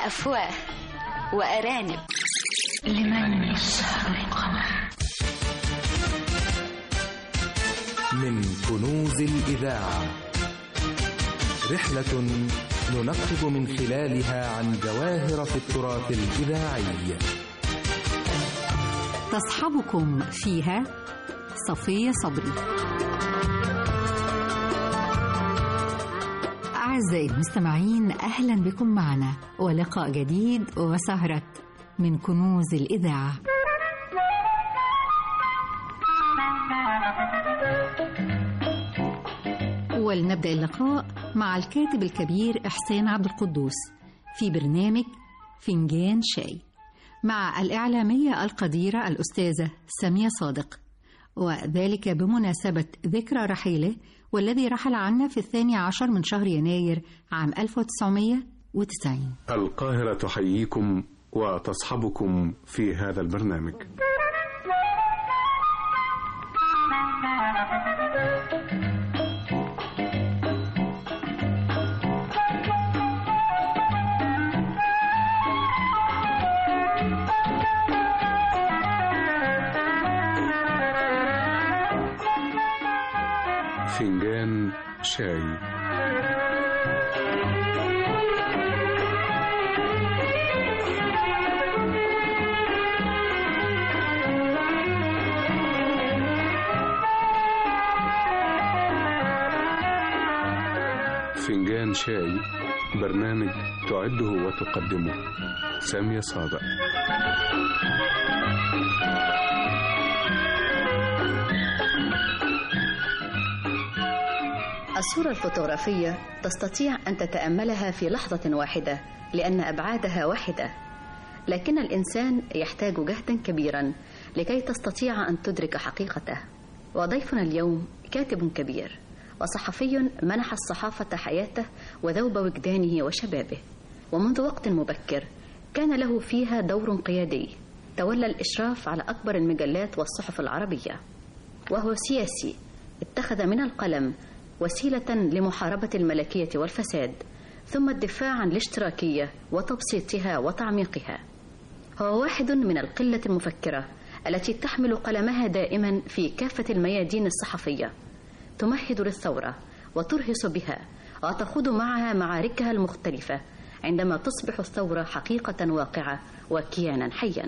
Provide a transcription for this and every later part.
أفواه وأرانب لمن يسهر القمر من كنوز الإذاعة رحلة ننقب من خلالها عن جواهر في التراث الإذاعي تصحبكم فيها صفية صبري أعزائي المستمعين أهلا بكم معنا ولقاء جديد وسهرة من كنوز الإذاعة ولنبدأ اللقاء مع الكاتب الكبير إحسان عبد القدوس في برنامج فنجان شاي مع الإعلامية القديرة الأستاذة سامية صادق وذلك بمناسبة ذكرى رحيله والذي رحل عنا في الثاني عشر من شهر يناير عام 1990 القاهرة تحييكم وتصحبكم في هذا البرنامج فنجان شاي فنجان شاي برنامج تعده وتقدمه سامية صادق الصورة الفوتوغرافية تستطيع أن تتأملها في لحظة واحدة لأن أبعادها واحدة لكن الإنسان يحتاج جهدا كبيرا لكي تستطيع أن تدرك حقيقته وضيفنا اليوم كاتب كبير وصحفي منح الصحافة حياته وذوب وجدانه وشبابه ومنذ وقت مبكر كان له فيها دور قيادي تولى الإشراف على أكبر المجلات والصحف العربية وهو سياسي اتخذ من القلم وسيلة لمحاربة الملكية والفساد ثم الدفاع عن الاشتراكية وتبسيطها وتعميقها هو واحد من القلة المفكرة التي تحمل قلمها دائما في كافة الميادين الصحفية تمهد للثورة وترهص بها وتخوض معها معاركها المختلفة عندما تصبح الثورة حقيقة واقعة وكيانا حيا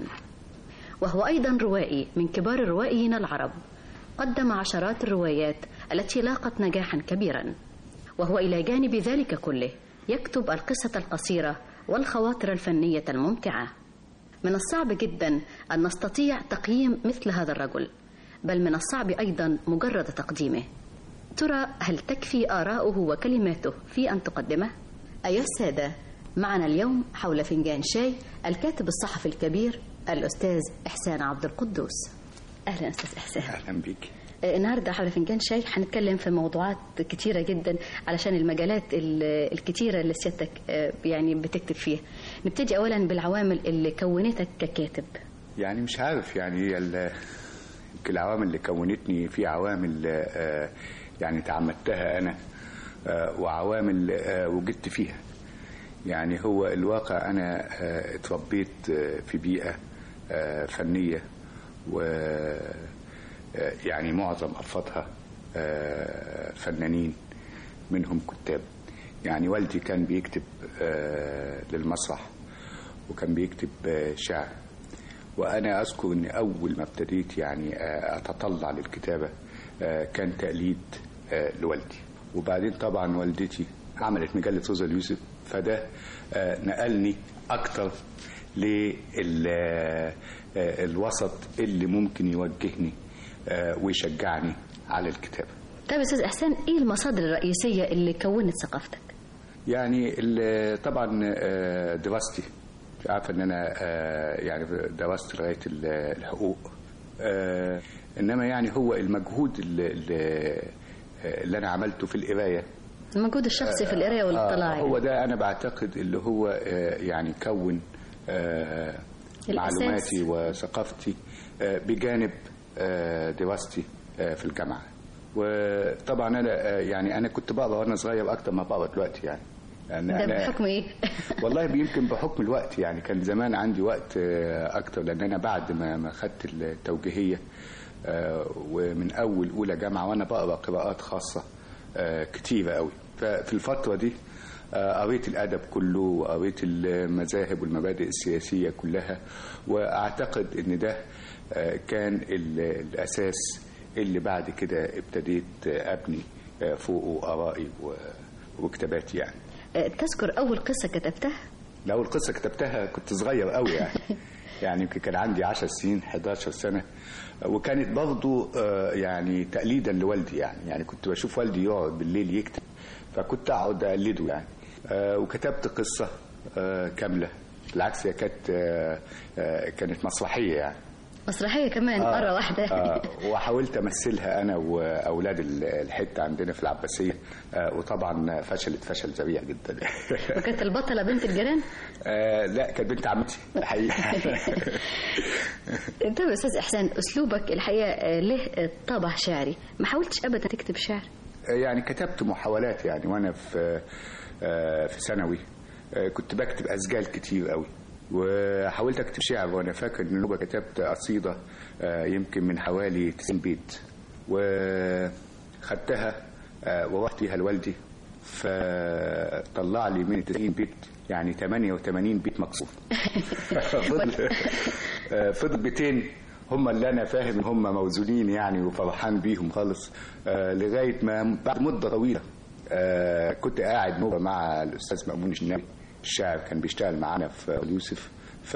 وهو أيضا روائي من كبار الروائيين العرب قدم عشرات الروايات التي لاقت نجاحا كبيرا وهو إلى جانب ذلك كله يكتب القصة القصيرة والخواطر الفنية الممتعة من الصعب جدا أن نستطيع تقييم مثل هذا الرجل بل من الصعب أيضا مجرد تقديمه ترى هل تكفي آراؤه وكلماته في أن تقدمه؟ أيها السادة معنا اليوم حول فنجان شاي الكاتب الصحفي الكبير الأستاذ إحسان عبد القدوس أهلا أستاذ إحسان اهلا بيك النهارده حول فنجان شاي هنتكلم في موضوعات كتيره جدا علشان المجالات ال- الكتيره اللي سيادتك آه، يعني بتكتب فيها نبتدي اولا بالعوامل اللي كونتك ككاتب يعني مش عارف يعني هي ال- يمكن العوامل اللي كونتني في عوامل آه، يعني تعمدتها انا آه، وعوامل آه، وجدت فيها يعني هو الواقع انا آه، اتربيت آه، في بيئه آه، فنيه و آه، يعني معظم افرادها آه، فنانين منهم كتاب يعني والدي كان بيكتب آه، للمسرح وكان بيكتب آه، شعر وانا اذكر ان اول ما ابتديت يعني آه، اتطلع للكتابه آه، كان تقليد آه، لوالدي وبعدين طبعا والدتي عملت مجله روزا اليوسف فده آه، نقلني اكتر للوسط اللي ممكن يوجهني آه، ويشجعني على الكتابه طيب يا استاذ احسان ايه المصادر الرئيسيه اللي كونت ثقافتك يعني ال- طبعا آه، دراستي عارفه ان انا آه، يعني درست لغايه ال- الحقوق آه، انما يعني هو المجهود اللي, اللي اللي انا عملته في القرايه المجهود الشخصي في القرايه والاطلاع آه، هو ده انا بعتقد اللي هو آه، يعني كون آه، الأساس. معلوماتي وثقافتي آه، بجانب آه، دراستي آه، في الجامعه وطبعا انا آه، يعني انا كنت بقرا وانا صغير اكتر ما بقرا دلوقتي يعني يعني ده أنا- بحكم ايه؟ والله يمكن بحكم الوقت يعني كان زمان عندي وقت آه، اكتر لان انا بعد ما ما خدت التوجيهيه آه، ومن اول اولى جامعه وانا بقرا قراءات خاصه آه، كتيره قوي ففي الفتره دي آه، قريت الادب كله وقريت المذاهب والمبادئ السياسيه كلها واعتقد ان ده آه، كان ال- الاساس اللي بعد كده ابتديت ابني آه، فوقه ارائي و- وكتاباتي يعني آه، تذكر اول قصه كتبتها؟ لو القصة كتبتها كنت صغير قوي يعني يعني يمكن كان عندي 10 سنين 11 سنة وكانت برضو آه، يعني تقليدا لوالدي يعني يعني كنت بشوف والدي يقعد بالليل يكتب فكنت اقعد اقلده يعني آه، وكتبت قصة آه، كاملة بالعكس هي كانت آه، آه، كانت مسرحية يعني مسرحيه كمان مره واحده آه وحاولت امثلها انا واولاد ال- الحته عندنا في العباسيه آه وطبعا فشلت فشل ذريع جدا وكانت البطله بنت الجيران آه لا كانت بنت عمتي الحقيقه طب يا استاذ احسان اسلوبك الحقيقه آه، له آه، طابع شعري ما حاولتش ابدا تكتب شعر يعني كتبت محاولات يعني وانا في آه، في ثانوي آه، كنت بكتب اسجال كتير قوي وحاولت اكتب شعر وانا فاكر ان أنا كتبت قصيده آه، يمكن من حوالي 90 بيت وخدتها آه، ورحت بيها لوالدي فطلع لي من 90 بيت يعني 88 بيت مقصود فضل آه، فضل بيتين هم اللي انا فاهم ان هم موزونين يعني وفرحان بيهم خالص آه، لغايه ما بعد مده طويله آه، كنت قاعد مره مع الاستاذ مأمون الشناوي الشاعر كان بيشتغل معانا في أبو يوسف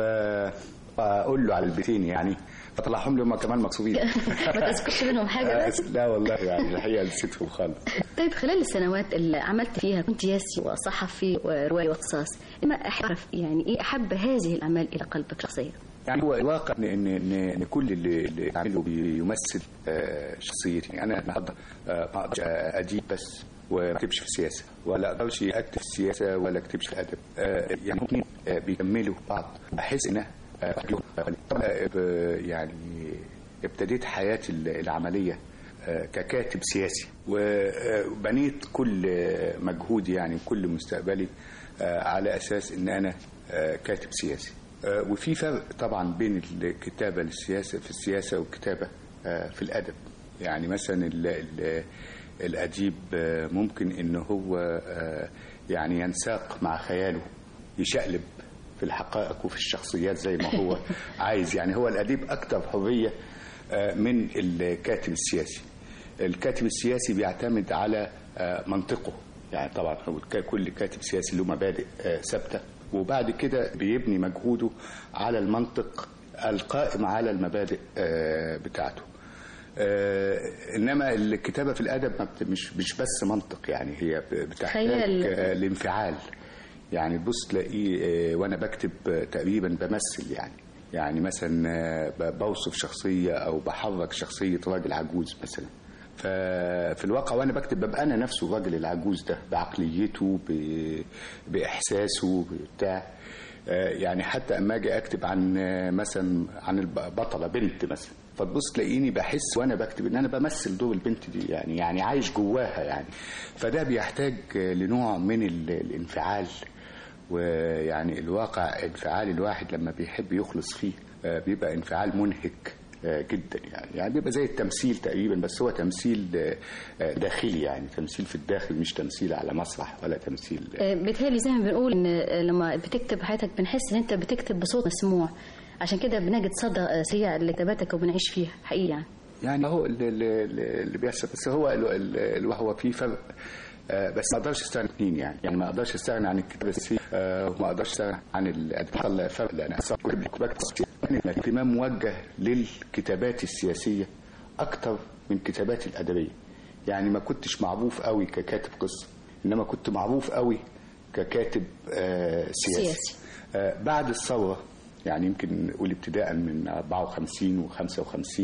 فاقول له على البيتين يعني فطلعهم لي هم كمان مقصودين ما تذكرش منهم حاجه آه، بس لا والله يعني الحقيقه نسيتهم خالص طيب خلال السنوات اللي عملت فيها كنت سياسي وصحفي وروائي واقتصاص ما اعرف يعني ايه احب هذه الاعمال الى قلبك شخصيا يعني هو الواقع ان ان ان إن كل اللي اللي بعمله بيمثل آه، شخصيتي يعني انا النهارده آه، ما اقدرش اديب بس وما اكتبش في السياسه ولا اقدرش اكتب في السياسه ولا اكتبش في الادب آه، يعني الاثنين بيكملوا بعض بحيث ان آه، طبعاً، آه، ب- يعني ابتديت حياتي العمليه آه، ككاتب سياسي وبنيت كل آه، مجهودي يعني وكل مستقبلي آه، على اساس ان انا آه، كاتب سياسي آه، وفي فرق طبعا بين الكتابه للسياسه في السياسه والكتابه آه، في الادب يعني مثلا ال ال الاديب آه، ممكن ان هو آه، يعني ينساق مع خياله يشقلب في الحقائق وفي الشخصيات زي ما هو عايز يعني هو الاديب اكثر حريه آه، من الكاتب السياسي الكاتب السياسي بيعتمد على آه، منطقه يعني طبعا هو ك- كل كاتب سياسي له مبادئ آه، ثابته وبعد كده بيبني مجهوده على المنطق القائم على المبادئ آه، بتاعته آه، انما الكتابه في الادب ما بت- مش مش بس منطق يعني هي ب- بتحتاج خيال. آه، الانفعال يعني بص تلاقيه آه، وانا بكتب آه، تقريبا بمثل يعني يعني مثلا آه، ب- بوصف شخصيه او بحرك شخصيه راجل عجوز مثلا ففي الواقع وانا بكتب ببقى انا نفسه الراجل العجوز ده بعقليته ب- باحساسه بتاع آه، يعني حتى اما اجي اكتب عن آه، مثلا عن البطله بنت مثلا فتبص تلاقيني بحس وانا بكتب ان انا بمثل دور البنت دي يعني يعني عايش جواها يعني فده بيحتاج آه، لنوع من ال- الانفعال ويعني الواقع انفعال الواحد لما بيحب يخلص فيه آه، بيبقى انفعال منهك آه، جدا يعني يعني بيبقى زي التمثيل تقريبا بس هو تمثيل آه، آه، داخلي يعني تمثيل في الداخل مش تمثيل على مسرح ولا تمثيل آه، بيتهيألي زي ما بنقول ان آه، لما بتكتب حياتك بنحس ان انت بتكتب بصوت مسموع عشان كده بنجد صدى آه، سريع لكتاباتك وبنعيش فيها حقيقي يعني يعني هو اللي, اللي, اللي بيحصل بس هو ال- ال- ال- هو في فرق آه، بس ما اقدرش استغنى عن اثنين يعني يعني ما اقدرش استغنى عن الكتابه السياسيه آه، وما اقدرش استغنى عن الادب حصل فرق لان أصلاً كنت بكتب الاهتمام موجه للكتابات السياسيه اكتر من كتاباتي الادبيه يعني ما كنتش معروف قوي ككاتب قصه انما كنت معروف قوي ككاتب آه، سياسي, سياسي. آه، بعد الثوره يعني يمكن نقول ابتداء من 54 و55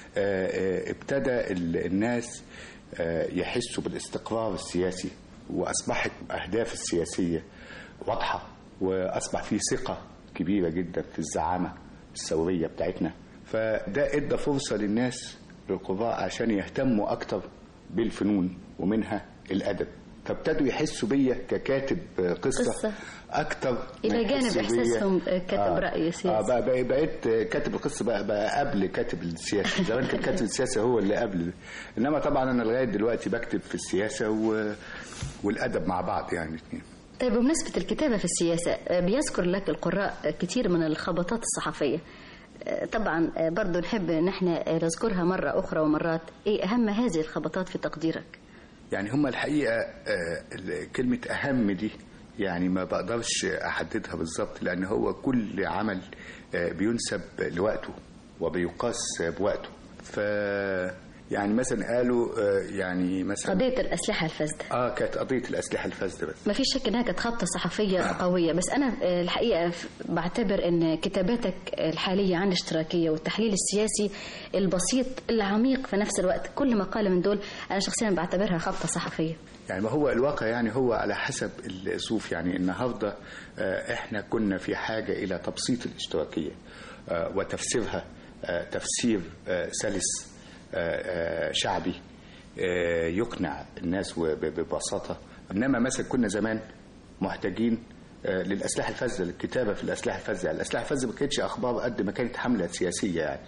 ابتدى ال- الناس آه، يحسوا بالاستقرار السياسي واصبحت اهداف السياسيه واضحه واصبح في ثقه كبيره جدا في الزعامه الثوريه بتاعتنا فده ادى فرصه للناس للقراء عشان يهتموا اكتر بالفنون ومنها الادب فابتدوا يحسوا بيا ككاتب آه، قصه, قصة. اكتر ما إلى جانب يحسوا بيا- إحساسهم آه، كاتب رأي سياسي. اه بقى بقى- بقيت آه، كاتب القصه بقى, بقى قبل كاتب السياسه زمان كان كاتب السياسه هو اللي قبل انما طبعا انا لغايه دلوقتي بكتب في السياسه و... والادب مع بعض يعني الاثنين طيب بمناسبة الكتابة في السياسة آه، بيذكر لك القراء آه، كتير من الخبطات الصحفية آه، طبعا آه، برضو نحب ان احنا آه، نذكرها مرة أخرى ومرات ايه أهم هذه الخبطات في تقديرك يعني هم الحقيقة آه، ال- كلمة أهم دي يعني ما بقدرش أحددها بالظبط لأن هو كل عمل آه، بينسب لوقته وبيقاس بوقته ف يعني مثلا قالوا آه، يعني مثلا قضية الأسلحة الفاسدة اه كانت قضية الأسلحة الفاسدة بس ما فيش شك انها كانت خبطه صحفيه قويه بس انا آه، الحقيقه ف- بعتبر ان كتاباتك الحاليه عن الاشتراكيه والتحليل السياسي البسيط العميق في نفس الوقت كل مقاله من دول انا شخصيا بعتبرها خبطه صحفيه يعني ما هو الواقع يعني هو على حسب الظروف يعني النهارده آه، احنا كنا في حاجه الى تبسيط الاشتراكيه آه، وتفسيرها آه، تفسير آه، سلس آه، آه، شعبي آه، يقنع الناس وب- ببساطه انما مثلا كنا زمان محتاجين آه، للاسلحه الفاسده للكتابه في الاسلحه الفاسده يعني الاسلحه الفاسده ما كانتش اخبار قد ما كانت حمله سياسيه يعني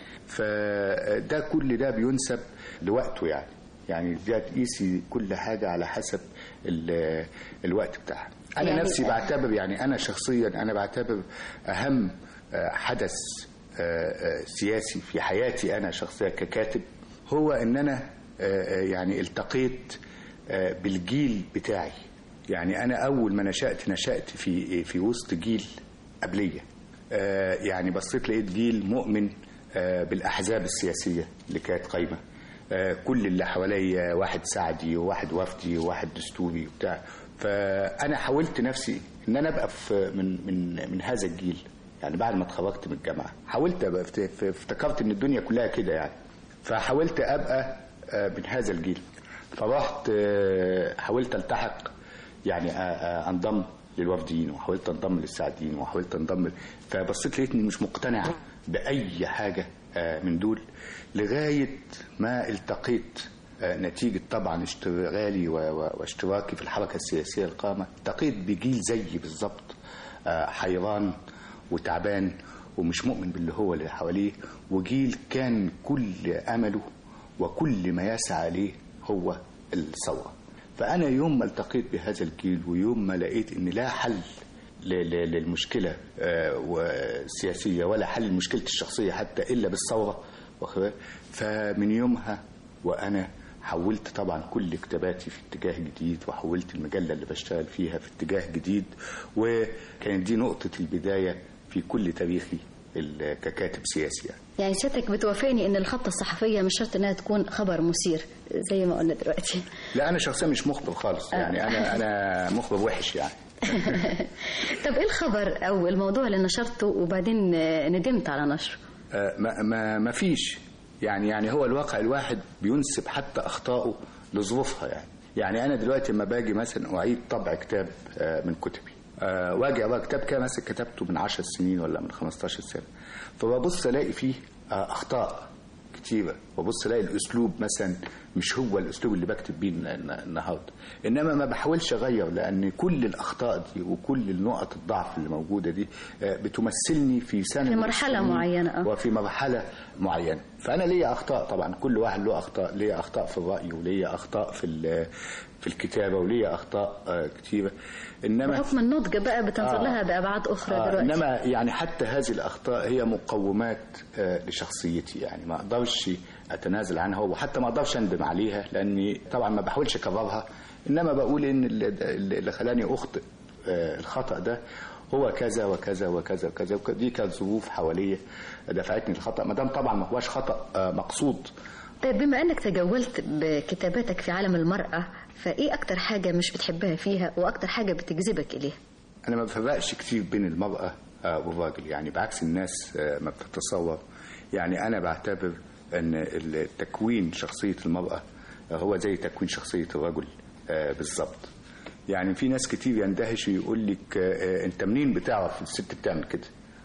فده كل ده بينسب لوقته يعني يعني ده تقيسي كل حاجه على حسب ال- الوقت بتاعها انا يعني- نفسي بعتبر يعني انا شخصيا انا بعتبر اهم آه، حدث آه، آه، سياسي في حياتي انا شخصيا ككاتب هو ان انا آه، آه، يعني التقيت آه، بالجيل بتاعي يعني انا اول ما نشات نشات في في وسط جيل قبليه آه، يعني بصيت لقيت جيل مؤمن آه، بالاحزاب السياسيه اللي كانت قايمه آه، كل اللي حواليا واحد سعدي وواحد وفدي وواحد دستوري وبتاع فانا حاولت نفسي ان انا ابقى في من من من هذا الجيل يعني بعد ما اتخرجت من الجامعه حاولت ابقى افت- ف- افتكرت ان الدنيا كلها كده يعني فحاولت ابقى آه، من هذا الجيل فرحت آه، حاولت التحق يعني آه، آه، انضم للوفديين وحاولت انضم للسعديين وحاولت انضم فبصيت لقيتني مش مقتنع باي حاجه آه، من دول لغايه ما التقيت آه، نتيجة طبعا اشتغالي و- و- واشتراكي في الحركة السياسية القامة التقيت بجيل زيي بالظبط آه، حيران وتعبان ومش مؤمن باللي هو اللي حواليه وجيل كان كل أمله وكل ما يسعى ليه هو الثورة فأنا يوم ما التقيت بهذا الجيل ويوم ما لقيت إن لا حل ل- ل- للمشكلة آه، والسياسية ولا حل مشكلة الشخصية حتى إلا بالثورة واخد بالك؟ فمن يومها وأنا حولت طبعا كل كتاباتي في اتجاه جديد وحولت المجلة اللي بشتغل فيها في اتجاه جديد وكانت دي نقطة البداية في كل تاريخي ال- ككاتب سياسي يعني. يعني سيادتك بتوافقني ان الخبطه الصحفيه مش شرط انها تكون خبر مثير زي ما قلنا دلوقتي لا أنا شخصيا مش مخبر خالص يعني أنا أنا مخبر وحش يعني طب ايه الخبر او الموضوع اللي نشرته وبعدين آه، ندمت على نشره آه، ما ما ما فيش يعني يعني هو الواقع الواحد بينسب حتى اخطائه لظروفها يعني يعني انا دلوقتي لما باجي مثلا اعيد طبع كتاب آه، من كتبي آه، واجي اقرا كتاب كده مثلا كتبته من 10 سنين ولا من 15 سنه فببص الاقي فيه آه، اخطاء كتيرة وبص الاقي الاسلوب مثلا مش هو الاسلوب اللي بكتب بيه الن- الن- النهارده انما ما بحاولش اغير لان كل الاخطاء دي وكل النقط الضعف اللي موجوده دي آه، بتمثلني في سنه في من مرحلة السنين معينة، آه. وفي مرحله معينه فانا ليا اخطاء طبعا كل واحد له اخطاء ليا اخطاء في الراي وليا اخطاء في ال- في الكتابه وليا اخطاء آه، كتيره انما بحكم النضج بقى بتنظر آه. لها بابعاد اخرى آه دلوقتي انما يعني حتى هذه الاخطاء هي مقومات آه لشخصيتي يعني ما اقدرش اتنازل عنها وحتى ما اقدرش اندم عليها لاني طبعا ما بحاولش اكررها انما بقول ان اللي, اللي خلاني اخطئ آه الخطا ده هو كذا وكذا وكذا وكذا وك- دي كانت ظروف حواليا دفعتني الخطا ما دام طبعا ما هوش خطا آه مقصود طيب بما انك تجولت بكتاباتك في عالم المرأة فايه اكتر حاجة مش بتحبها فيها واكتر حاجة بتجذبك اليها انا ما بفرقش كتير بين المرأة آه، والراجل يعني بعكس الناس آه، ما بتتصور يعني انا بعتبر ان التكوين شخصية المرأة آه، هو زي تكوين شخصية الرجل آه، بالظبط يعني في ناس كتير يندهش ويقول لك آه، آه، انت منين بتعرف الست بتعمل كده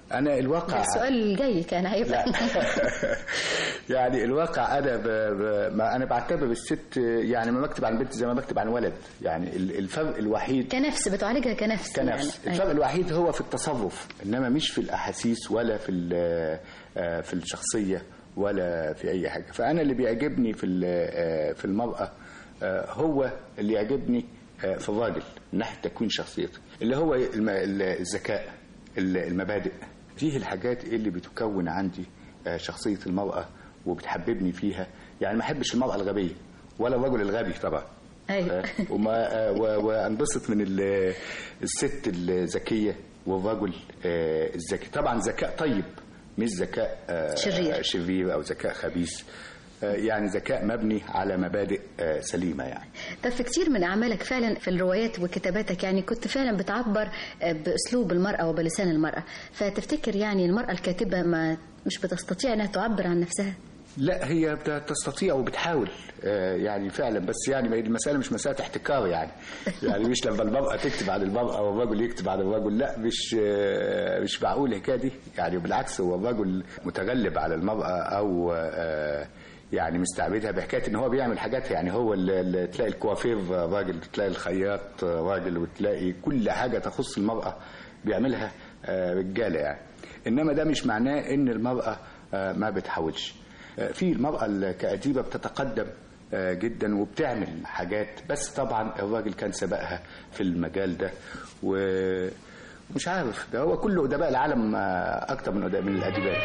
انا الواقع السؤال الجاي كان هيبقى يعني الواقع انا ب... ب... ما انا بعتبر الست يعني ما بكتب عن بنت زي ما بكتب عن ولد يعني ال- الفرق الوحيد كنفس بتعالجها كنفس كنفس يعني. الفرق الوحيد هو في التصرف انما مش في الاحاسيس ولا في ال- آه، في الشخصيه ولا في اي حاجه فانا اللي بيعجبني في ال- آه، في المراه آه، هو اللي يعجبني آه، في الراجل من ناحيه تكوين شخصيته اللي هو الم- ال- الذكاء ال- المبادئ دي الحاجات اللي بتكون عندي آه، شخصيه المراه وبتحببني فيها يعني ما احبش المراه الغبيه ولا الرجل الغبي طبعا ايوه آه، وما آه، و- وانبسط من ال- الست الذكيه والرجل آه، الذكي طبعا ذكاء طيب مش ذكاء آه، شرير. شرير او ذكاء خبيث آه، يعني ذكاء مبني على مبادئ آه، سليمه يعني طب في كتير من أعمالك فعلا في الروايات وكتاباتك يعني كنت فعلا بتعبر آه، بأسلوب المرأة وبلسان المرأة فتفتكر يعني المرأة الكاتبة ما مش بتستطيع أنها تعبر عن نفسها لا هي بت- تستطيع وبتحاول آه، يعني فعلا بس يعني ما هي المساله مش مساله احتكار يعني يعني مش لما المراه تكتب عن المراه والرجل يكتب عن الرجل لا مش آه، مش معقول الحكايه دي يعني بالعكس هو الرجل متغلب على المراه او آه، يعني مستعبدها بحكايه ان هو بيعمل حاجات يعني هو اللي اللي تلاقي الكوافير راجل تلاقي الخياط راجل وتلاقي كل حاجه تخص المراه بيعملها آه، رجاله يعني انما ده مش معناه ان المراه آه، ما بتحاولش آه، في المراه اللي كأديبه بتتقدم آه، جدا وبتعمل حاجات بس طبعا الراجل كان سبقها في المجال ده ومش عارف ده هو كل ادباء العالم آه، اكتر من أدباء من الاديبات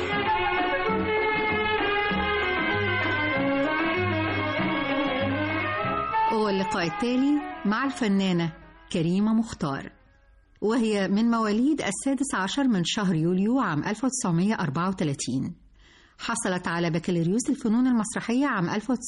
واللقاء التالي مع الفنانة كريمة مختار وهي من مواليد السادس عشر من شهر يوليو عام 1934 حصلت على بكالوريوس الفنون المسرحية عام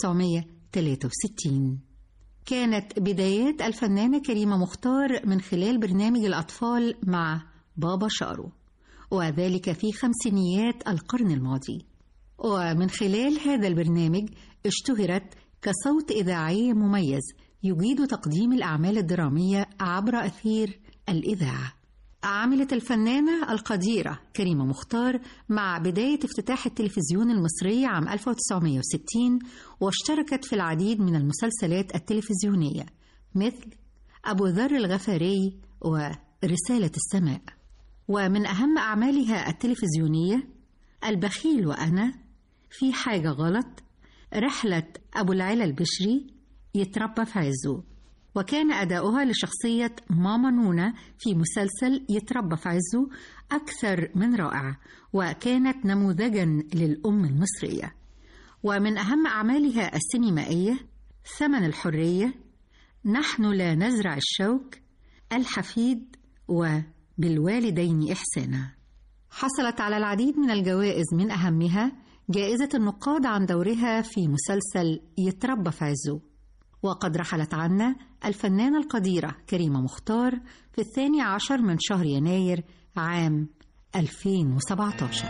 1963 كانت بدايات الفنانة كريمة مختار من خلال برنامج الأطفال مع بابا شارو وذلك في خمسينيات القرن الماضي ومن خلال هذا البرنامج اشتهرت كصوت إذاعي مميز يجيد تقديم الأعمال الدرامية عبر أثير الإذاعة عملت الفنانة القديرة كريمة مختار مع بداية افتتاح التلفزيون المصري عام 1960 واشتركت في العديد من المسلسلات التلفزيونية مثل أبو ذر الغفاري ورسالة السماء ومن أهم أعمالها التلفزيونية البخيل وأنا في حاجة غلط رحلة أبو العلا البشري يتربى في عزه وكان أداؤها لشخصية ماما نونا في مسلسل يتربى في عزه أكثر من رائع وكانت نموذجا للأم المصرية ومن أهم أعمالها السينمائية ثمن الحرية نحن لا نزرع الشوك الحفيد وبالوالدين إحسانا حصلت على العديد من الجوائز من أهمها جائزة النقاد عن دورها في مسلسل يتربى في عزه وقد رحلت عنا الفنانة القديرة كريمة مختار في الثاني عشر من شهر يناير عام 2017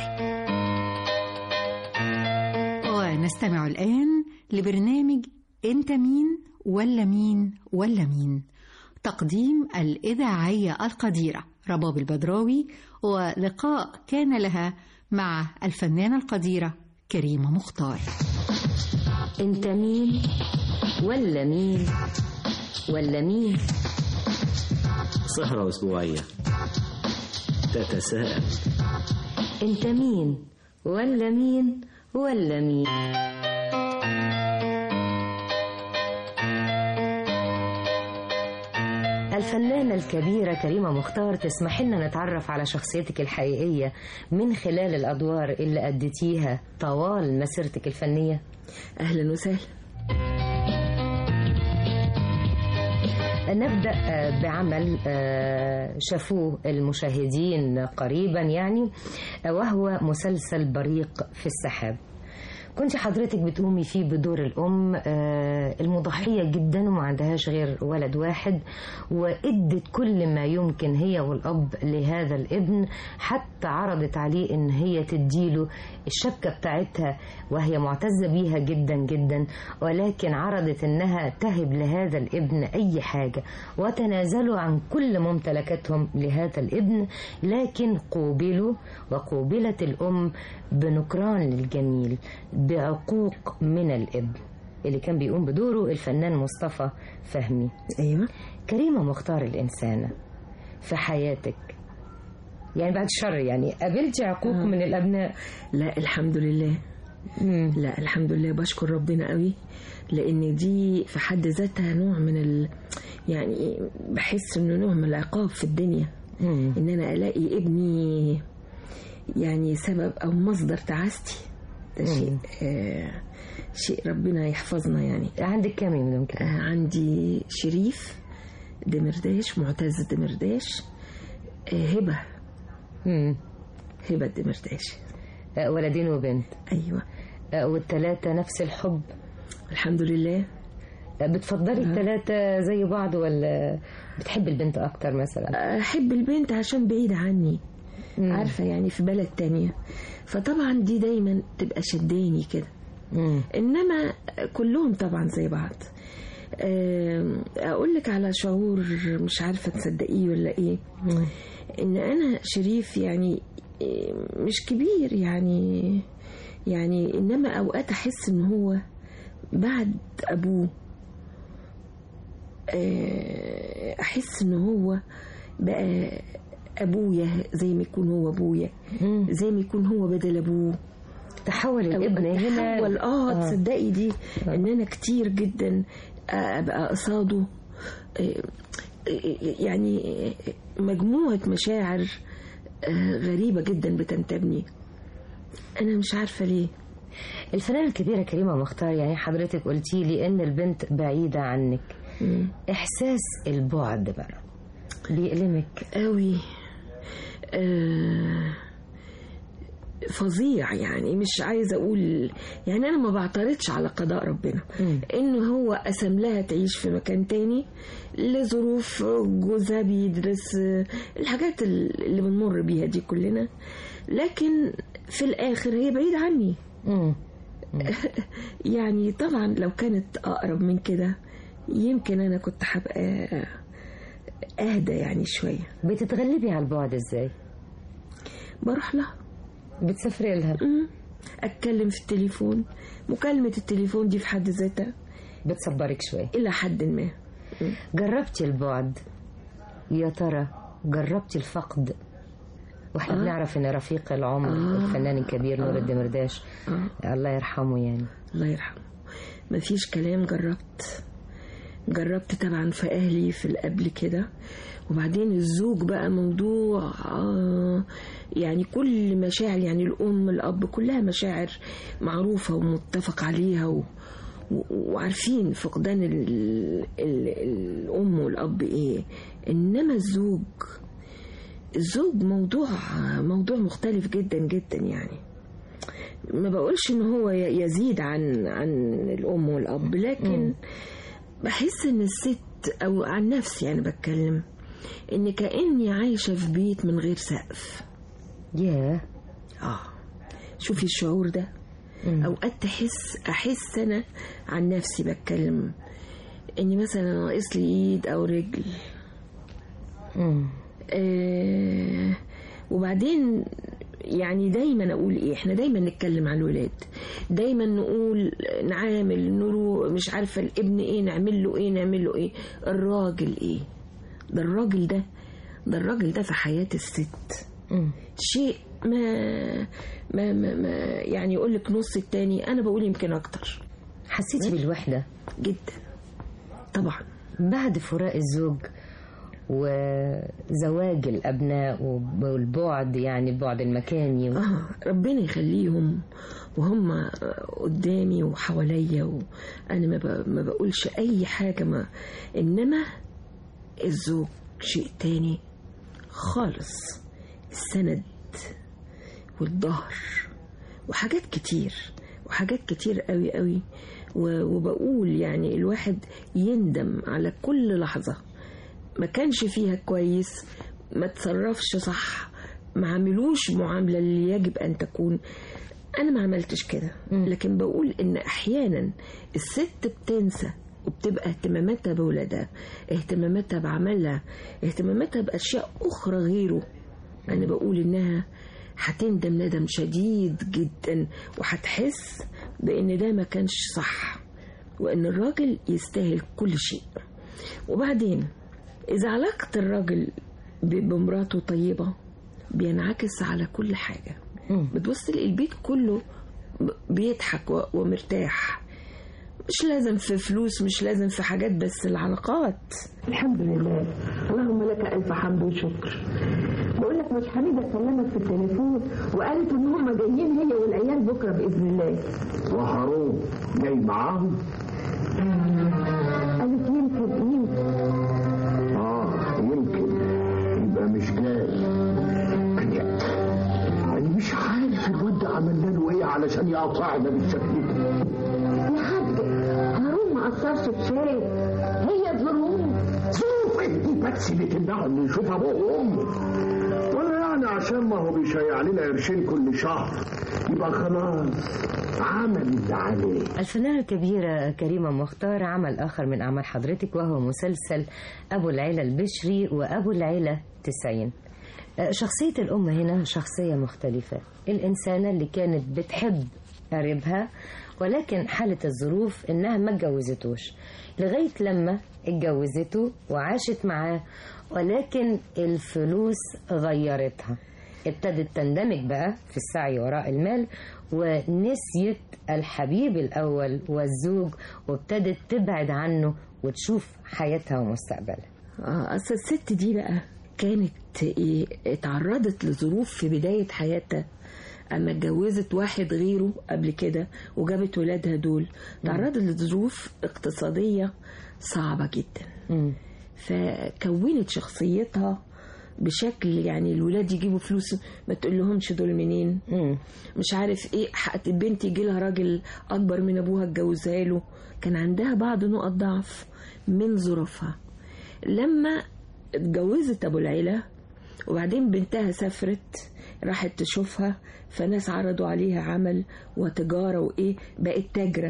ونستمع الآن لبرنامج أنت مين ولا مين ولا مين تقديم الإذاعية القديرة رباب البدراوي ولقاء كان لها مع الفنانة القديرة كريمة مختار انت مين ولا مين ولا مين سهرة أسبوعية تتساءل انت مين ولا مين ولا مين الفنانة الكبيرة كريمة مختار تسمح لنا نتعرف على شخصيتك الحقيقية من خلال الأدوار اللي أديتيها طوال مسيرتك الفنية أهلا وسهلا نبدأ آه، بعمل آه، شافوه المشاهدين قريبا يعني آه، وهو مسلسل بريق في السحاب كنت حضرتك بتقومي فيه بدور الأم آه، المضحية جدا وما عندهاش غير ولد واحد وإدت كل ما يمكن هي والأب لهذا الابن حتى عرضت عليه إن هي تديله الشبكة بتاعتها وهي معتزة بيها جدا جدا ولكن عرضت إنها تهب لهذا الابن أي حاجة وتنازلوا عن كل ممتلكاتهم لهذا الابن لكن قوبلوا وقوبلت الأم بنكران للجميل بعقوق من الابن اللي كان بيقوم بدوره الفنان مصطفى فهمي ايوه كريمة مختار الإنسانة في حياتك يعني بعد الشر يعني قابلتي عقوق آه. من الأبناء لا الحمد لله مم. لا الحمد لله بشكر ربنا قوي لان دي في حد ذاتها نوع من ال... يعني بحس انه نوع من العقاب في الدنيا مم. ان انا الاقي ابني يعني سبب او مصدر تعاستي ده شيء آه شيء ربنا يحفظنا يعني عندك كام من كده آه عندي شريف دمرداش معتز دمرداش آه هبه مم. هبه دمرداش آه، ولدين وبنت ايوه آه، والتلاتة نفس الحب الحمد لله آه، بتفضلي التلاتة زي بعض ولا بتحب البنت أكتر مثلا احب البنت عشان بعيدة عني مم. عارفة يعني في بلد تانية فطبعا دي دايما تبقى شداني كده مم. انما كلهم طبعا زي بعض آم، اقول لك على شعور مش عارفة تصدقيه ولا ايه مم. ان انا شريف يعني آه، مش كبير يعني يعني انما اوقات احس ان هو بعد ابوه آه، احس ان هو بقى ابويا زي ما يكون هو ابويا مم. زي ما يكون هو بدل ابوه تحول أو الابن هنا تحول اه آه. تصدقي دي ان انا كتير جدا ابقى قصاده آه، آه، يعني مجموعه مشاعر آه، غريبه جدا بتنتابني انا مش عارفه ليه الفنانة الكبيرة كريمة مختار يعني حضرتك قلتي لي إن البنت بعيدة عنك مم. إحساس البعد بقى بيألمك قوي آه فظيع يعني مش عايزه اقول يعني انا ما بعترضش على قضاء ربنا مم. انه هو قسم لها تعيش في مكان تاني لظروف جوزها بيدرس آه، الحاجات اللي بنمر بيها دي كلنا لكن في الاخر هي بعيد عني مم. يعني طبعا لو كانت اقرب من كده يمكن انا كنت هبقى اهدى يعني شويه بتتغلبي على البعد إزاي بروح لها بتسافري لها مم. اتكلم في التليفون مكالمة التليفون دي في حد ذاتها بتصبرك شوية الى حد ما جربتي البعد يا ترى جربتي الفقد واحنا آه. بنعرف ان رفيق العمر آه. الفنان الكبير نور آه. الدمرداش آه. الله يرحمه يعني الله يرحمه مفيش كلام جربت جربت طبعا في اهلي في القبل كده وبعدين الزوج بقى موضوع آه يعني كل مشاعر يعني الام الاب كلها مشاعر معروفه ومتفق عليها و و- وعارفين فقدان ال ال الام والاب ايه انما الزوج الزوج موضوع موضوع مختلف جدا جدا يعني ما بقولش ان هو ي- يزيد عن عن الام والاب لكن بحس ان الست او عن نفسي انا بتكلم ان كاني عايشه في بيت من غير سقف ياه اه شوفي الشعور ده مم. اوقات تحس احس انا عن نفسي بتكلم اني مثلا ناقص لي ايد او رجل مم. آه وبعدين يعني دايما اقول ايه احنا دايما نتكلم عن الولاد دايما نقول نعامل نروح مش عارفه الابن ايه نعمل له ايه نعمل له ايه الراجل ايه ده الراجل ده ده الراجل ده في حياه الست مم. شيء ما ما ما, ما يعني يقول لك نص التاني انا بقول يمكن اكتر حسيتي بالوحدة جدا طبعا بعد فراق الزوج وزواج الأبناء والبعد يعني البعد المكاني و... اه ربنا يخليهم وهم قدامي وحواليا وانا ما, ب- ما بقولش اي حاجه ما انما الزوج شيء تاني خالص السند والظهر وحاجات كتير وحاجات كتير قوي قوي و- وبقول يعني الواحد يندم على كل لحظة ما كانش فيها كويس ما تصرفش صح ما عملوش معاملة اللي يجب أن تكون أنا ما عملتش كده لكن بقول إن أحيانا الست بتنسى وبتبقى اهتماماتها بولادها اهتماماتها بعملها اهتماماتها بأشياء أخرى غيره أنا بقول إنها هتندم ندم شديد جدا وهتحس بإن ده ما كانش صح وإن الراجل يستاهل كل شيء وبعدين إذا علاقة الراجل ب- بمراته طيبة بينعكس على كل حاجة بتبص تلاقي البيت كله ب- بيضحك و- ومرتاح مش لازم في فلوس مش لازم في حاجات بس العلاقات الحمد لله اللهم لك الف حمد وشكر بقول لك مش حميده كلمت في التليفون وقالت ان هم جايين هي والعيال بكره باذن الله وهارون جاي معاهم قالت يمكن يمكن اه يمكن يبقى مش جاي انا انا مش عارف الواد ده عملنا له ايه علشان يقطعنا بالشكل ده يا حاج هارون ما قصرش بشيء هي ظروف ظروف ايه بس اللي تمنعهم من يشوف ابوه وامه ولا يعني عشان ما هو بيشيع لنا قرشين كل شهر يبقى خلاص عمل اللي عليه الفنانة الكبيرة كريمة مختار عمل آخر من أعمال حضرتك وهو مسلسل أبو العيلة البشري وأبو العيلة تسعين آه، شخصية الأم هنا شخصية مختلفة الإنسانة اللي كانت بتحب قريبها ولكن حالة الظروف إنها ما اتجوزتوش لغاية لما اتجوزته وعاشت معاه ولكن الفلوس غيرتها ابتدت تندمج بقى في السعي وراء المال ونسيت الحبيب الأول والزوج وابتدت تبعد عنه وتشوف حياتها ومستقبلها اه اصل الست دي بقى كانت ايه اتعرضت لظروف في بداية حياتها اما اتجوزت واحد غيره قبل كده وجابت ولادها دول تعرضت لظروف اقتصادية صعبة جدا فكونت شخصيتها بشكل يعني الولاد يجيبوا فلوس ما تقول لهمش دول منين مش عارف ايه حق البنت يجي لها راجل اكبر من ابوها اتجوزها له كان عندها بعض نقط ضعف من ظروفها لما اتجوزت ابو العيله وبعدين بنتها سافرت راحت تشوفها فناس عرضوا عليها عمل وتجاره وايه بقت تاجره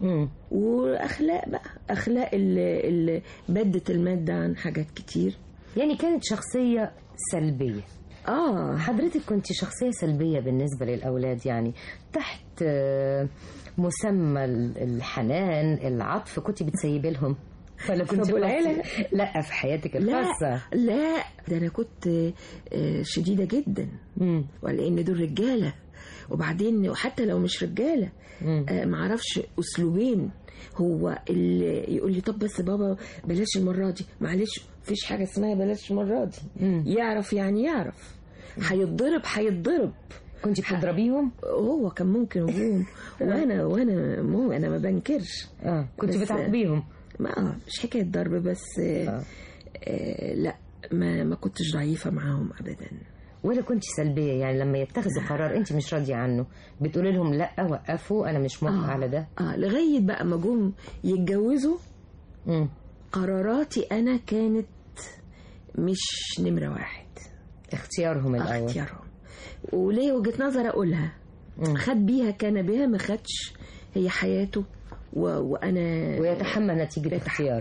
واخلاق بقى اخلاق اللي, اللي بدت الماده عن حاجات كتير يعني كانت شخصية سلبية اه حضرتك كنت شخصية سلبية بالنسبة للأولاد يعني تحت آه، مسمى الحنان العطف كنت بتسيبي لهم ولا كنت أبو العيلة؟ خاصة؟ لا في حياتك لا الخاصة لا ده انا كنت آه، شديده جدا ولان دول رجاله وبعدين وحتى لو مش رجاله آه، معرفش اسلوبين هو اللي يقول لي طب بس بابا بلاش المره دي معلش مفيش حاجه اسمها بلاش المره دي يعرف يعني يعرف هيتضرب هيتضرب كنت بتضربيهم هو كان ممكن يقوم وانا وانا مو انا ما بنكرش اه كنت بس- بتعاقبيهم ما آه، مش حكايه ضرب بس آه. آه لا ما ما كنتش ضعيفه معاهم ابدا ولا كنت سلبية يعني لما يتخذوا قرار انت مش راضية عنه بتقولي لهم لا وقفوا انا مش موافقة آه. على ده اه لغايه بقى ما جم يتجوزوا قراراتي انا كانت مش نمره واحد اختيارهم الاول اختيارهم وليه وجهه نظر اقولها خد بيها كان بها ما خدش هي حياته و... وانا ويتحمل نتيجة اختياره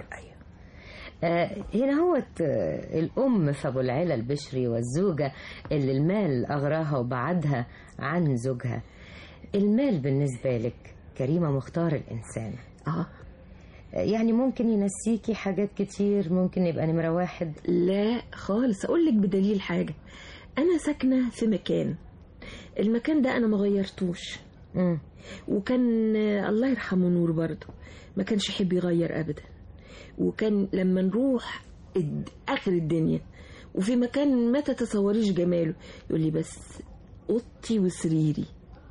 آه هنا هو الأم في أبو العلا البشري والزوجة اللي المال أغراها وبعدها عن زوجها المال بالنسبة لك كريمة مختار الإنسان اه يعني ممكن ينسيكي حاجات كتير ممكن يبقى نمرة واحد لا خالص اقول لك بدليل حاجه انا ساكنه في مكان المكان ده انا ما غيرتوش مم. وكان آه، الله يرحمه نور برضه ما كانش يحب يغير ابدا وكان لما نروح الد- اخر الدنيا وفي مكان ما تتصوريش جماله يقول لي بس اوضتي وسريري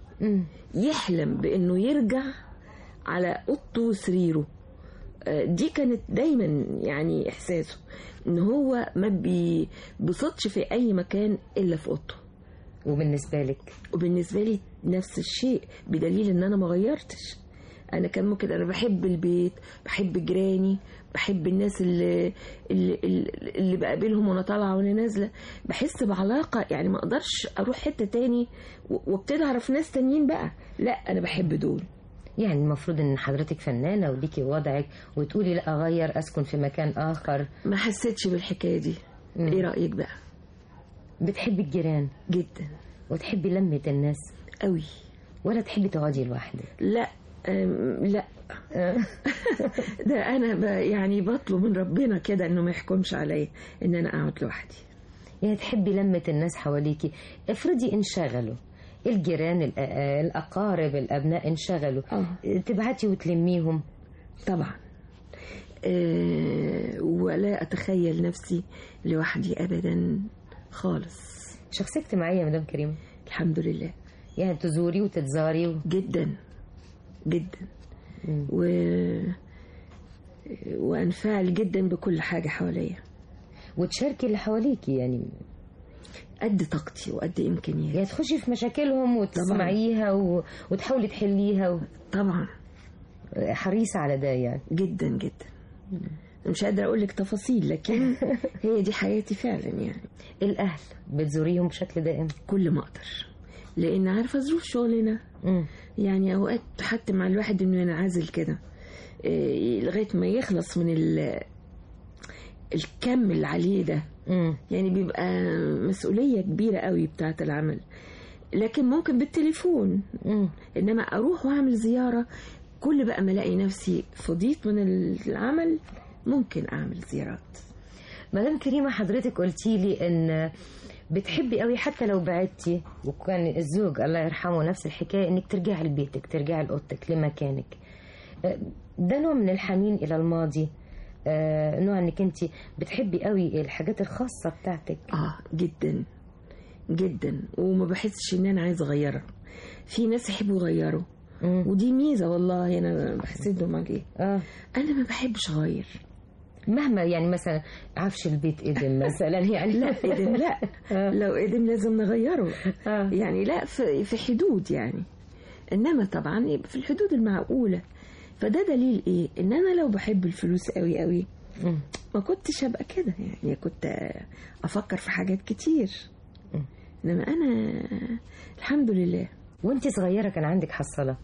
يحلم بانه يرجع على اوضته وسريره آه، دي كانت دايما يعني احساسه ان هو ما بيبسطش في اي مكان الا في اوضته وبالنسبة لك وبالنسبة لي نفس الشيء بدليل ان انا ما غيرتش انا كان ممكن انا بحب البيت بحب جيراني بحب الناس اللي اللي, اللي بقابلهم وانا طالعه وانا نازله بحس بعلاقه يعني ما اقدرش اروح حته تاني و- وابتدي اعرف ناس تانيين بقى لا انا بحب دول يعني المفروض ان حضرتك فنانة وليكي وضعك وتقولي لا اغير اسكن في مكان اخر ما حسيتش بالحكايه دي مم. ايه رايك بقى بتحبي الجيران جدا وتحبي لمة الناس قوي ولا تحبي تقعدي لوحدك لا أم، لا ده انا ب يعني بطلب من ربنا كده انه ما يحكمش عليا ان انا اقعد لوحدي يعني تحبي لمة الناس حواليكي افرضي انشغلوا الجيران الأ- الأقارب الأبناء انشغلوا تبعتي وتلميهم طبعا أه ولا اتخيل نفسي لوحدي ابدا خالص شخصية اجتماعية يا مدام كريمة الحمد لله يعني تزوري وتتزاري و... جدا جدا و... وانفعل جدا بكل حاجه حواليا وتشاركي اللي حواليكي يعني قد طاقتي وقد امكانياتي يعني تخشي في مشاكلهم وتسمعيها و... وتحاولي تحليها و... طبعا حريصة على ده يعني جدا جدا مش قادرة أقول لك تفاصيل لكن هي دي حياتي فعلا يعني الأهل بتزوريهم بشكل دائم كل ما أقدر لأن عارفة ظروف شغلنا يعني أوقات حتى مع الواحد إنه ينعزل كده إيه، لغاية ما يخلص من ال الكم اللي عليه ده يعني بيبقى مسؤولية كبيرة قوي بتاعة العمل لكن ممكن بالتليفون إنما أروح وأعمل زيارة كل بقى ما ألاقي نفسي فضيت من العمل ممكن أعمل زيارات مدام كريمة حضرتك قلتي لي ان بتحبي قوي حتى لو بعدتي وكان الزوج الله يرحمه نفس الحكاية انك ترجعي لبيتك ترجعي لأوضتك لمكانك آه، ده نوع من الحنين الى الماضي آه، نوع انك انت بتحبي قوي الحاجات الخاصة بتاعتك اه جدا جدا وما بحسش ان انا عايزه اغيرها في ناس يحبوا يغيروا ودي ميزه والله انا بحسدهم عليه اه انا ما بحبش اغير مهما يعني مثلا عفش البيت ادم مثلا يعني لا ادم لا لو ادم لازم نغيره يعني لا في في حدود يعني انما طبعا يبقى في الحدود المعقوله فده دليل ايه ان انا لو بحب الفلوس قوي قوي ما كنتش ابقى كده يعني كنت افكر في حاجات كتير انما انا الحمد لله وانت صغيرة كان عندك حصالة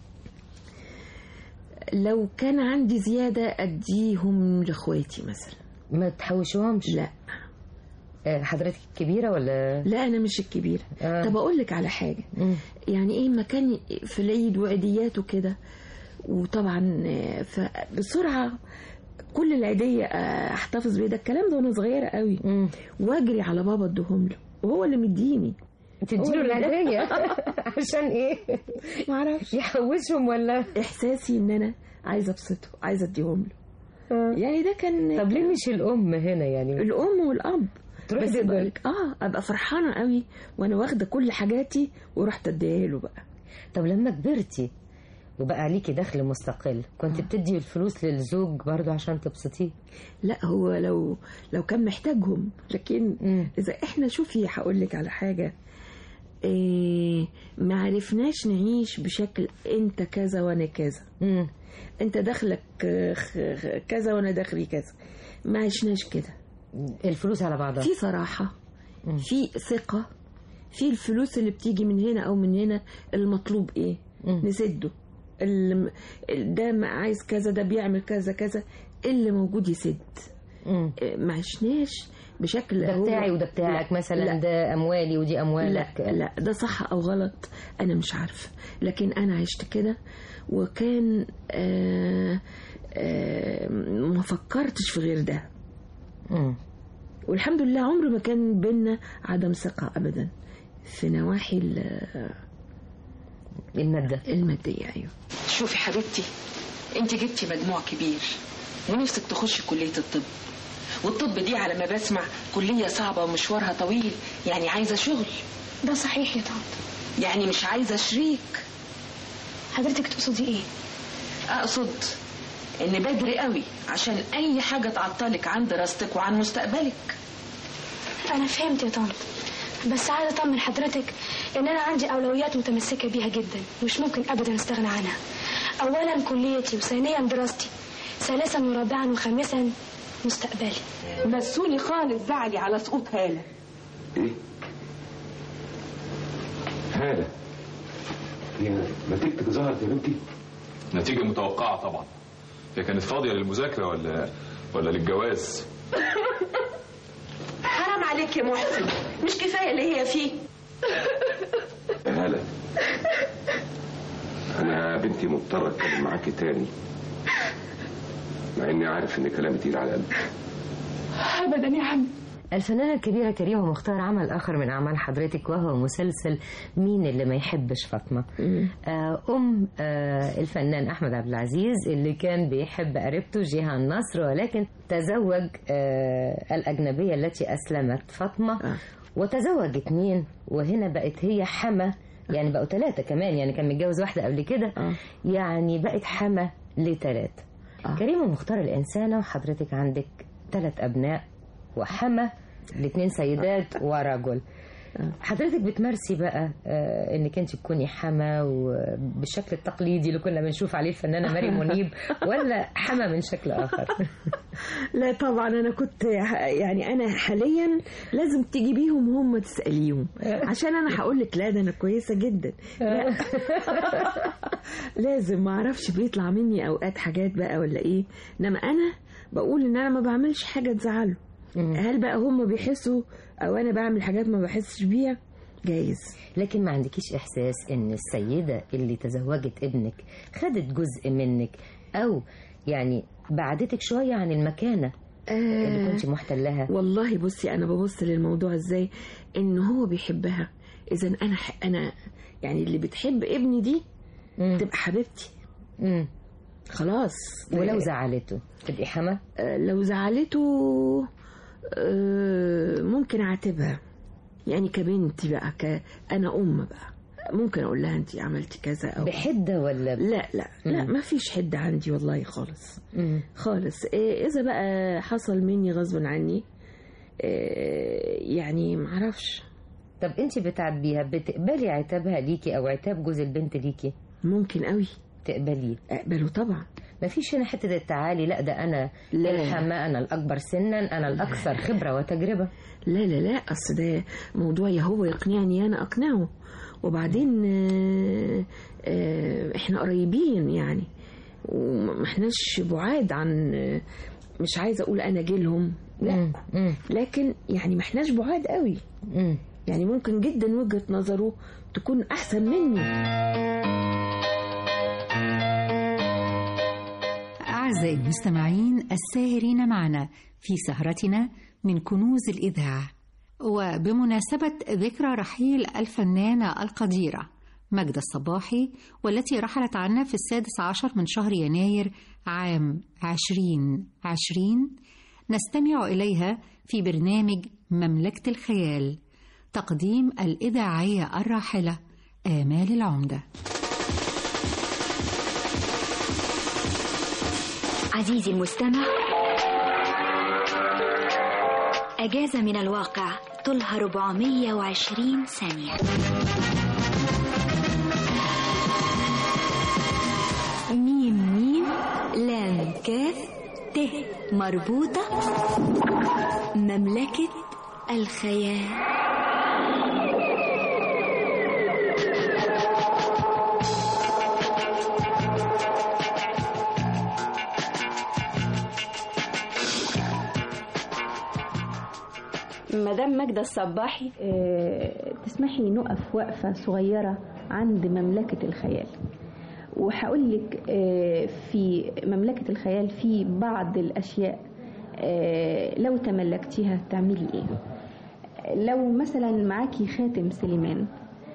لو كان عندي زيادة أديهم لإخواتي مثلا ما تحوشوهمش لا آه، حضرتك الكبيرة ولا لا أنا مش الكبيرة آه. طب أقول لك على حاجة مم. يعني إيه مكان في العيد وعيديات وكده وطبعا آه، فبسرعة كل العيدية آه، أحتفظ بيه ده الكلام ده وأنا صغيرة قوي وأجري على بابا أديهم له وهو اللي مديني تديله العيدية عشان ايه معرفش يحوشهم ولا إحساسي إن أنا عايزة أبسطه عايزة أديهم له يعني ده كان طب ليه مش الأم هنا يعني الأم والأب تروح بس تدي- بقولك اه ابقى فرحانه قوي وانا واخده كل حاجاتي ورحت اديها له بقى طب لما كبرتي وبقى عليكي دخل مستقل كنت بتدي الفلوس للزوج برضو عشان تبسطيه لا هو لو لو كان محتاجهم لكن اذا احنا شوفي هقول لك على حاجه إيه ما عرفناش نعيش بشكل انت كذا وانا كذا مم. انت دخلك آه، خ- خ- كذا وانا دخلي كذا ما عشناش كده الفلوس على بعضها في صراحه في ثقه في الفلوس اللي بتيجي من هنا او من هنا المطلوب ايه نسده اللي ده ما عايز كذا ده بيعمل كذا كذا اللي موجود يسد مم. إيه، ما عشناش بشكل ده هو- بتاعي وده بتاعك لا، مثلا لا ده أموالي ودي أموالك لا لا ده صح او غلط انا مش عارفه لكن انا عشت كده وكان آه آه ما فكرتش في غير ده مم. والحمد لله عمر ما كان بينا عدم ثقه ابدا في نواحي ال- المادة الماديه ايوه شوفي حبيبتي انت جبتي مجموع كبير ونفسك تخشي كلية الطب والطب دي على ما بسمع كلية صعبة ومشوارها طويل يعني عايزة شغل ده صحيح يا طنط يعني مش عايزة شريك حضرتك تقصدي ايه اقصد ان بدري قوي عشان اي حاجة تعطلك عن دراستك وعن مستقبلك انا فهمت يا طنط بس عايزة أطمن حضرتك إن أنا عندي أولويات متمسكة بيها جدا مش ممكن أبدا أستغنى عنها أولا كليتي وثانيا دراستي ثالثا ورابعا وخامسا مستقبلي مسوني خالص زعلي على سقوط هالة ايه هالة هي نتيجتك ظهرت يا بنتي نتيجة متوقعة طبعا هي كانت فاضية للمذاكرة ولا ولا للجواز حرام عليك يا محسن مش كفاية اللي هي فيه يا هالة انا بنتي مضطر اتكلم معاكي تاني مع اني عارف ان كلامي تقيل على قلبك أبدا يا عم الفنانة الكبيرة كريمة مختار عمل آخر من أعمال حضرتك وهو مسلسل مين اللي ما يحبش فاطمة آه، أم آه، الفنان أحمد عبد العزيز اللي كان بيحب قريبته جيهان نصر ولكن تزوج آه، الأجنبية التي أسلمت فاطمة وتزوج اتنين وهنا بقت هي حما يعني بقوا ثلاثة كمان يعني كان متجوز واحدة قبل كده يعني بقت حما لثلاثة كريمة مختار الإنسانة وحضرتك عندك ثلاث أبناء وحما الاثنين سيدات ورجل حضرتك بتمارسي بقى آه، انك انت تكوني حما وبالشكل التقليدي اللي كنا بنشوف عليه الفنانه مريم منيب ولا حما من شكل اخر لا طبعا انا كنت يعني انا حاليا لازم تجيبيهم هم تساليهم عشان انا هقول لك لا ده انا كويسه جدا لا لازم ما اعرفش بيطلع مني اوقات حاجات بقى ولا ايه انما انا بقول ان انا ما بعملش حاجه تزعله هل بقى هم بيحسوا او انا بعمل حاجات ما بحسش بيها جايز لكن ما عندكيش احساس ان السيده اللي تزوجت ابنك خدت جزء منك او يعني بعدتك شويه عن المكانه اللي كنت محتلها والله بصي انا ببص للموضوع ازاي ان هو بيحبها اذا انا انا يعني اللي بتحب ابني دي تبقى حبيبتي مم. خلاص ولو زعلته تبقي حما آه، لو زعلته آه، ممكن اعاتبها يعني كبنتي بقى ك... انا ام بقى ممكن اقول لها انت عملتي كذا او بحده ولا ب... لا لا لا مم. ما فيش حده عندي والله خالص مم. خالص إيه اذا بقى حصل مني غصب عني إيه يعني معرفش طب انت بتعاتبيها بتقبلي عتابها ليكي او عتاب جوز البنت ليكي ممكن قوي تقبليه اقبله طبعا ما فيش هنا حته التعالي لا ده انا لا. الحما انا الاكبر سنا انا الاكثر خبره وتجربه لا لا لا اصل ده موضوع يا هو يقنعني انا اقنعه وبعدين آه، آه، احنا قريبين يعني وما احناش بعاد عن آه، مش عايزه اقول انا جيلهم لا لكن يعني ما احناش بعاد قوي يعني ممكن جدا وجهه نظره تكون احسن مني أعزائي المستمعين الساهرين معنا في سهرتنا من كنوز الإذاعة وبمناسبة ذكرى رحيل الفنانة القديرة ماجدة الصباحي والتي رحلت عنا في السادس عشر من شهر يناير عام عشرين عشرين نستمع إليها في برنامج مملكة الخيال تقديم الإذاعية الراحلة آمال العمده عزيزي المستمع أجازة من الواقع طولها 420 ثانية ميم ميم لام كاف ت مربوطة مملكة الخيال مدام ماجدة الصباحي آه، تسمحي نقف وقفة صغيرة عند مملكة الخيال وهقول لك آه، في مملكة الخيال في بعض الأشياء آه، لو تملكتيها تعملي إيه لو مثلا معاكي خاتم سليمان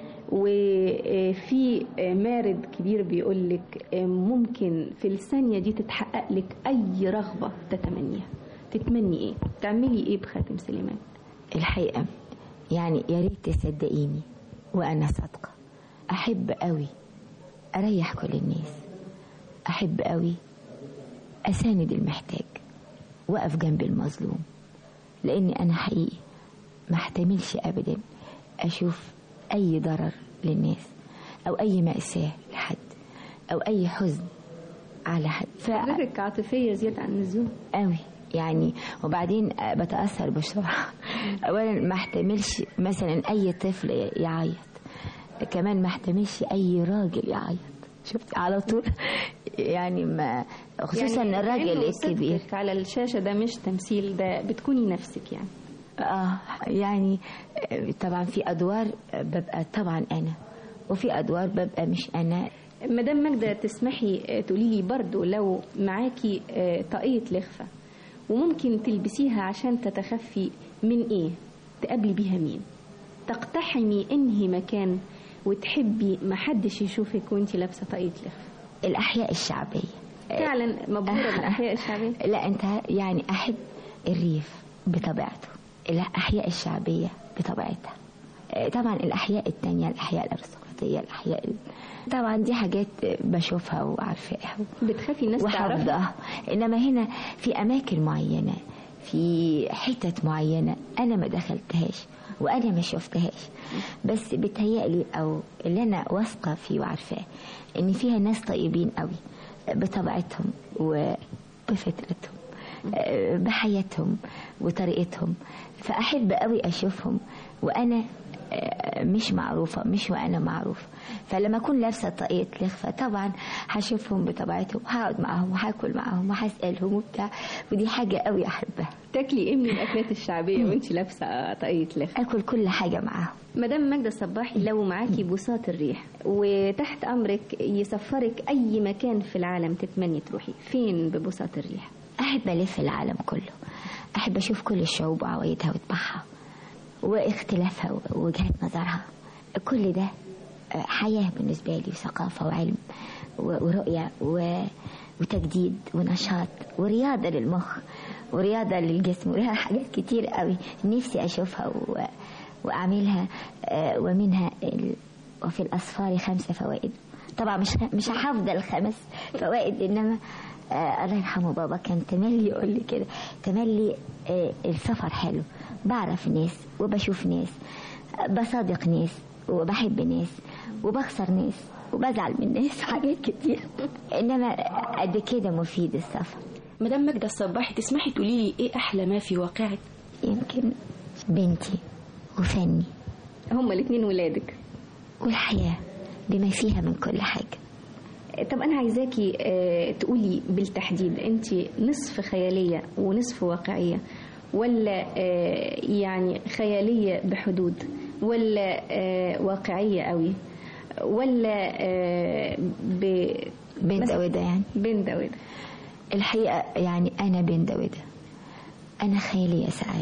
وفي مارد كبير بيقول لك ممكن في الثانية دي تتحقق لك أي رغبة تتمنيها تتمني إيه؟ تعملي إيه بخاتم سليمان؟ الحقيقة يعني يا ريت تصدقيني وأنا صادقة أحب قوي أريح كل الناس أحب قوي أساند المحتاج وأقف جنب المظلوم لأني أنا حقيقي ما احتملش أبدا أشوف أي ضرر للناس أو أي مأساة لحد أو أي حزن على حد حضرتك عاطفية زيادة عن اللزوم قوي يعني وبعدين بتأثر بسرعة أولا ما احتملش مثلا أي طفل يعيط كمان ما احتملش أي راجل يعيط شفت على طول يعني ما خصوصا يعني الراجل كأنه الكبير صدقك على الشاشة ده مش تمثيل ده بتكوني نفسك يعني اه يعني طبعا في ادوار ببقى طبعا انا وفي ادوار ببقى مش انا مدام ماجدة تسمحي آه، تقولي لي برضو لو معاكي آه، طاقية لخفة وممكن تلبسيها عشان تتخفي من ايه تقابلي بيها مين تقتحمي انهي مكان وتحبي محدش يشوفك وانتي لابسة طاقية لخفة الاحياء الشعبيه فعلا مبهورة بالاحياء الشعبية لا انت يعني احب الريف بطبيعته الاحياء الشعبيه بطبيعتها آه، طبعا الاحياء التانية الاحياء الارستقراطيه الاحياء ال... طبعا دي حاجات بشوفها وعارفاها بتخافي الناس تعرفها وحافظاها انما هنا في اماكن معينه في حتت معينه انا ما دخلتهاش وانا ما شفتهاش بس بتهيألي او اللي انا واثقه فيه وعارفاه ان فيها ناس طيبين قوي بطبيعتهم وبفطرتهم آه، بحياتهم وطريقتهم فأحب قوي أشوفهم وأنا آه، مش معروفة مش وأنا معروفة فلما أكون لابسة طاقية لخفة طبعا هشوفهم بطبيعتهم هقعد معاهم وهاكل معاهم وهسألهم وبتاع ودي حاجة قوي أحبها تاكلي ايه من الاكلات الشعبيه وانت لابسه طاقيه لخفه اكل كل حاجه معاهم مدام ماجدة الصباحي لو معاكي بساط الريح وتحت امرك يسفرك اي مكان في العالم تتمني تروحي فين ببساط الريح أحب ألف العالم كله أحب أشوف كل الشعوب وعوايدها وطباعها واختلافها ووجهات نظرها كل ده آه، حياة بالنسبة لي وثقافة وعلم و- ورؤية و- وتجديد ونشاط ورياضة للمخ ورياضة للجسم ولها حاجات كتير قوي نفسي أشوفها و... وأعملها آه، ومنها ال... وفي الأصفار خمسة فوائد طبعا مش مش هحافظ الخمس فوائد إنما آه الله يرحمه بابا كان تملي يقول لي كده تملي آه السفر حلو بعرف ناس وبشوف ناس آه، بصادق ناس وبحب ناس وبخسر ناس وبزعل من ناس حاجات كتير انما قد كده مفيد السفر مدام ماجدة الصباحي تسمحي تقولي لي ايه احلى ما في واقعك يمكن بنتي وفني هما الاثنين ولادك والحياة بما فيها من كل حاجة طب انا عايزاكي آه، تقولي بالتحديد انت نصف خياليه ونصف واقعيه ولا آه، يعني خياليه بحدود ولا آه، واقعيه قوي ولا آه، ب بين مثلا- ده وده يعني بين ده وده الحقيقة يعني أنا بين ده وده أنا خيالية ساعات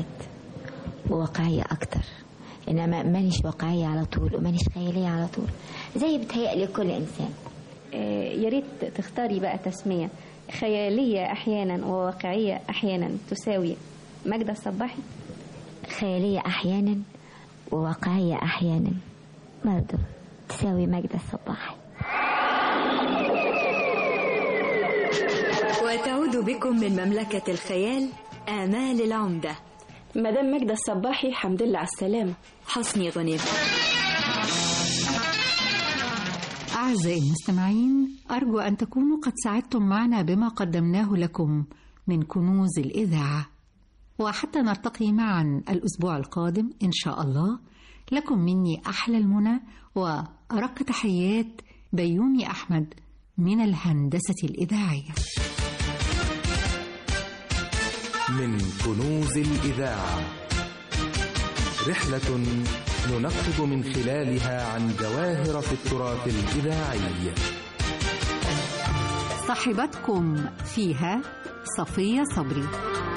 وواقعية أكتر إنما مانيش واقعية على طول ومانيش خيالية على طول زي بتهيألي كل إنسان آه، يا ريت تختاري بقى تسميه خياليه احيانا وواقعيه احيانا تساوي ماجدة الصباحي خيالية أحيانا وواقعية أحيانا برضه تساوي مجد الصباحي وتعود بكم من مملكة الخيال آمال العمدة مدام ماجدة الصباحي حمد لله على السلامة حسني غنيم أعزائي المستمعين أرجو أن تكونوا قد سعدتم معنا بما قدمناه لكم من كنوز الإذاعة وحتى نلتقي معا الأسبوع القادم إن شاء الله لكم مني أحلى المنى وأرق تحيات بيومي أحمد من الهندسة الإذاعية من كنوز الإذاعة رحلة ننقب من خلالها عن جواهر في التراث الإذاعي صاحبتكم فيها صفية صبري